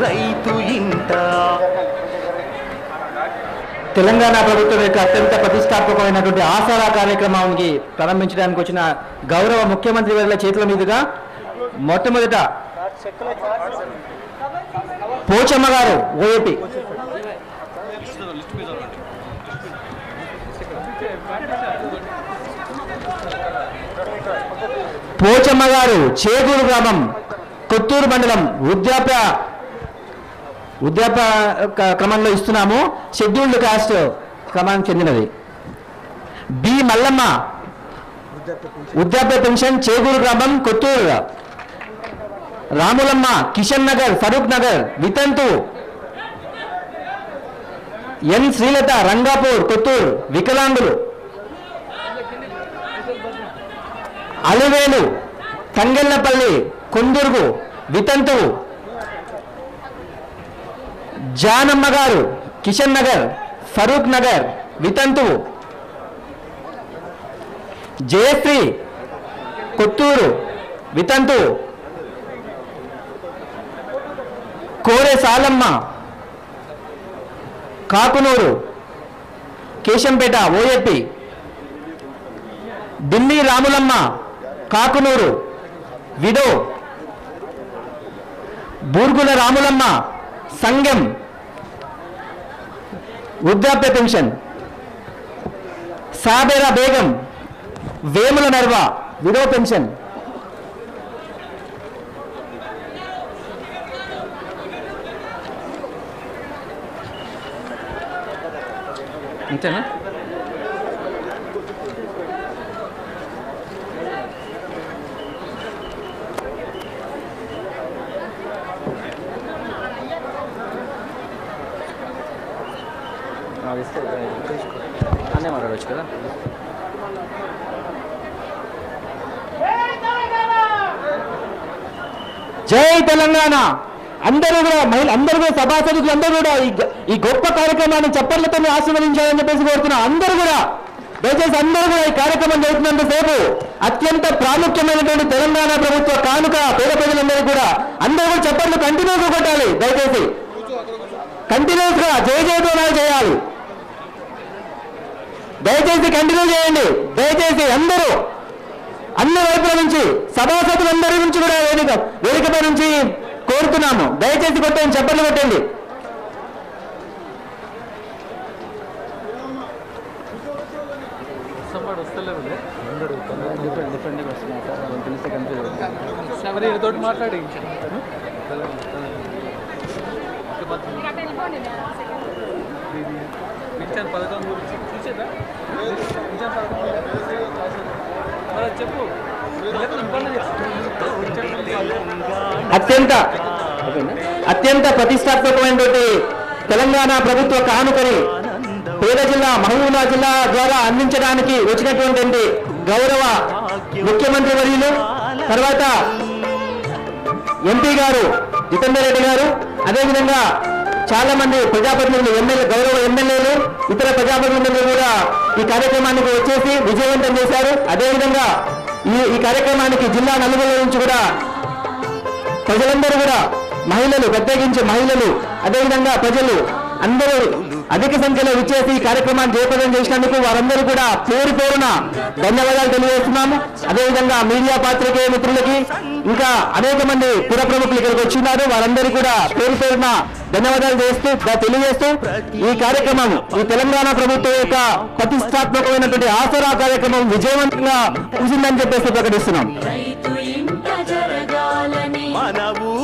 రైతు ఇంట తెలంగాణ ప్రభుత్వం యొక్క అత్యంత ప్రతిష్టాత్మకమైనటువంటి ఆసరా కార్యక్రమానికి ప్రారంభించడానికి వచ్చిన గౌరవ ముఖ్యమంత్రి వర్ల చేతుల మీదుగా మొట్టమొదట పోచమ్మ గారు ఓఏపీ పోచమ్మ గారు చేగూరు గ్రామం కొత్తూరు మండలం వృద్ధాప్య వృద్ధాప్య క- క్రమంలో ఇస్తున్నాము షెడ్యూల్డ్ కాస్ట్ క్రమానికి చెందినది బి మల్లమ్మ వృద్ధాప్య పెన్షన్ చేగూరు గ్రామం కొత్తూరు రాములమ్మ కిషన్ నగర్ ఫరూక్ నగర్ వితంతు ఎన్ శ్రీలత రంగాపూర్ కొత్తూరు వికలాంగులు అలివేలు తంగెల్లపల్లి కొందుర్గు వితంతువు జానమ్మ గారు కిషన్ నగర్ ఫరూక్ నగర్ వితంతువు జయశ్రీ కొత్తూరు వితంతువు కోరే సాలమ్మ కాకునూరు కేశంపేట ఓఏపీ ఢిల్లీ రాములమ్మ కాకునూరు విడో బూర్గుల రాములమ్మ సంఘం వృద్ధాప్య pension Sabera Begum Vemula Narva widow pension అంతేనా అన్నీ మాట్లాడవచ్చు కదా జై తెలంగాణ అందరూ కూడా మహిళ అందరూ కూడా సభాసదులు అందరూ కూడా ఈ గ- ఈ గొప్ప కార్యక్రమాన్ని చప్పట్లతో ఆశీర్వదించాలని చెప్పేసి కోరుతున్నా అందరూ కూడా దయచేసి అందరూ కూడా ఈ కార్యక్రమం జరుగుతున్నంతసేపు అత్యంత ప్రాముఖ్యమైనటువంటి తెలంగాణ ప్రభుత్వ కానుక పేద ప్రజలందరూ కూడా అందరూ కూడా చప్పట్లు కంటిన్యూస్ కొట్టాలి దయచేసి కంటిన్యూస్ గా జయ జయధ్వానాలు చేయాలి దయచేసి కంటిన్యూ చేయండి దయచేసి అందరూ అన్ని వైపుల నుంచి సభాసదులందరి నుంచి కూడా వేదిక వేదికపై నుంచి కోరుతున్నాము దయచేసి కొట్టండి చెప్పండి కొట్టండి తోటి మాట్లాడి పింఛన్ పథకం గురించి చూసేదా పింఛన్ పథకం మరి అది చెప్పు లేకపోతే ఇబ్బంది చేస్తా. పింఛన్ పథకం. అత్యంత అత్యంత ప్రతిష్టాత్మకమైనటువంటి తెలంగాణ ప్రభుత్వ కానుకని పేద జిల్లా మహబూబా జిల్లా ద్వారా అందించడానికి వచ్చినటువంటి గౌరవ ముఖ్యమంత్రి వర్యులు తర్వాత ఎంపీ గారు జితేందర్ రెడ్డి గారు అదేవిధంగా చాలా మంది ప్రజాప్రతినిధులు ఎమ్మెల్యే గౌరవ ఎమ్మెల్యేలు ఇతర ప్రజాప్రతినిధులు కూడా ఈ కార్యక్రమానికి వచ్చేసి విజయవంతం చేశారు అదేవిధంగా ఈ ఈ కార్యక్రమానికి జిల్లా నలుగురు నుంచి కూడా ప్రజలందరూ కూడా మహిళలు ప్రత్యేకించి మహిళలు అదేవిధంగా ప్రజలు అందరూ అధిక సంఖ్యలో విచ్చేసి ఈ కార్యక్రమాన్ని జయప్రదం చేసినందుకు వారందరూ కూడా పేరు పేరున ధన్యవాదాలు తెలియజేస్తున్నాము అదేవిధంగా మీడియా పాత్రికేయ మిత్రులకి ఇంకా అనేక మంది పుర ప్రముఖులు ఇక్కడికి వచ్చిన్నారు వారందరూ కూడా పేరు పేరున ధన్యవాదాలు చేస్తూ ద- తెలియజేస్తూ ఈ కార్యక్రమం ఈ తెలంగాణ ప్రభుత్వం యొక్క ప్రతిష్టాత్మకమైనటువంటి ఆసరా కార్యక్రమం విజయవంతంగా ముగిసిందని చెప్పేసి ప్రకటిస్తున్నాం రైతు ఇంట జరగాలని మన ఊ